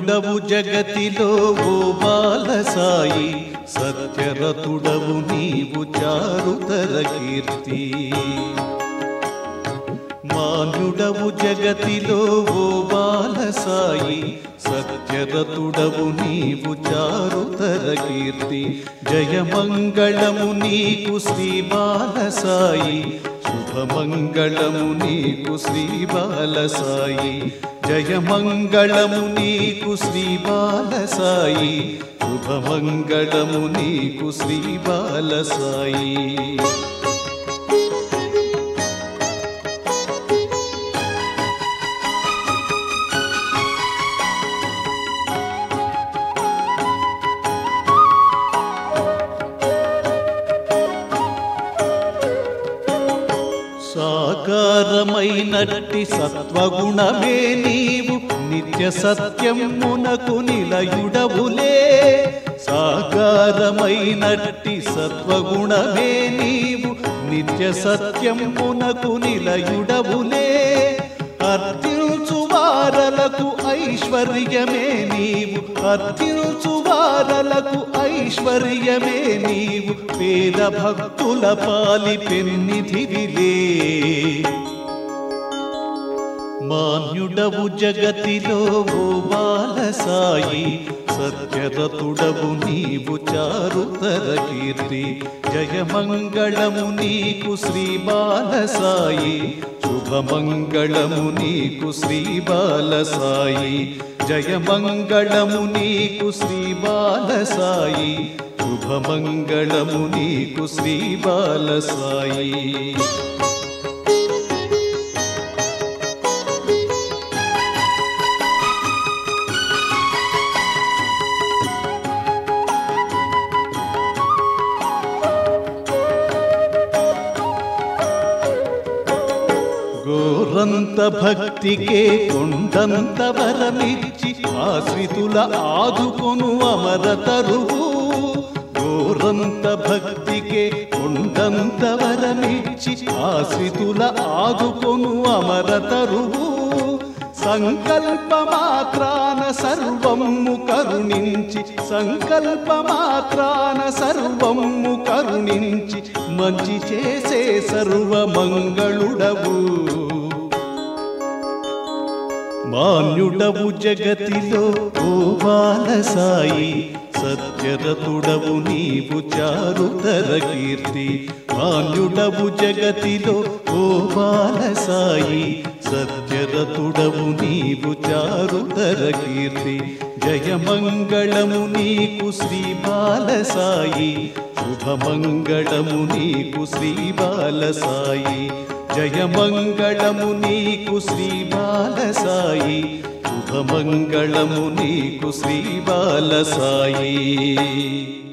మాన్యుడవు జగతిలో ఓ బాలసాయి సత్యరతుడవు నీవు చారుతర కీర్తి మాన్యుడవు జగతిలో ఓ బాలసాయి సత్యరతుడవు నీవు చారుతర కీర్తి జయమంగళము నీకు శ్రీ బాలసాయి శుభమంగళము నీకు శ్రీ బాలసాయి జయమంగళము నీకు శ్రీ బాలసాయి శుభమంగళము నీకు శ్రీ బాలసాయి సాకారమైనట్టి సత్వగుణమే నీవు నిత్య సత్యమునకు నిలయుడవులే సాకారమైనట్టి సత్వగుణమే నీవు నిత్య సత్యమునకు నిలయుడవులే అర్థించు వారలకు ఐశ్వర్యమే నీవు అర్థించు వారలకు ఐశ్వర్యమే నీవు పేద భక్తుల పాలి పెన్నిధివిలే మాన్యుడవు జగతిలో ఓ బాలసాయి సత్యరతుడవు నీవు చారుతర కీర్తి జయమంగళము నీకు శ్రీ బాలసాయి శుభమంగళము నీకు శ్రీ బాలసాయి జయమంగళము నీకు శ్రీ బాలసాయి శుభమంగళము నీకు శ్రీ బాలసాయి గోరంత భక్తికే కొండంత వరమిచ్చి ఆశ్రితుల ఆదుకొను అమరతరువు గోరంత భక్తికే కొండంత వరమిచ్చి ఆశ్రితుల ఆదుకొను అమరతరువు సంకల్పమాత్రాన సర్వము కరుణించి సంకల్పమాత్రాన సర్వము కరుణించి మంచి చేసే సర్వమంగళుడవు మాన్యుడవు జగతిలో ఓ బాలసాయి సత్యరతుడవు నీవు చారుతర కీర్తి మాన్యుడవు జగతిలో ఓ బాలసాయి సత్యరతుడవు నీవు చారుతర కీర్తి జయమంగళము నీకు శ్రీ బాలసాయి శుభమంగళము నీకు శ్రీ బాలసాయి జయమంగళము నీకు శ్రీ బాలసాయి శుభమంగళము నీకు శ్రీ బాలసాయి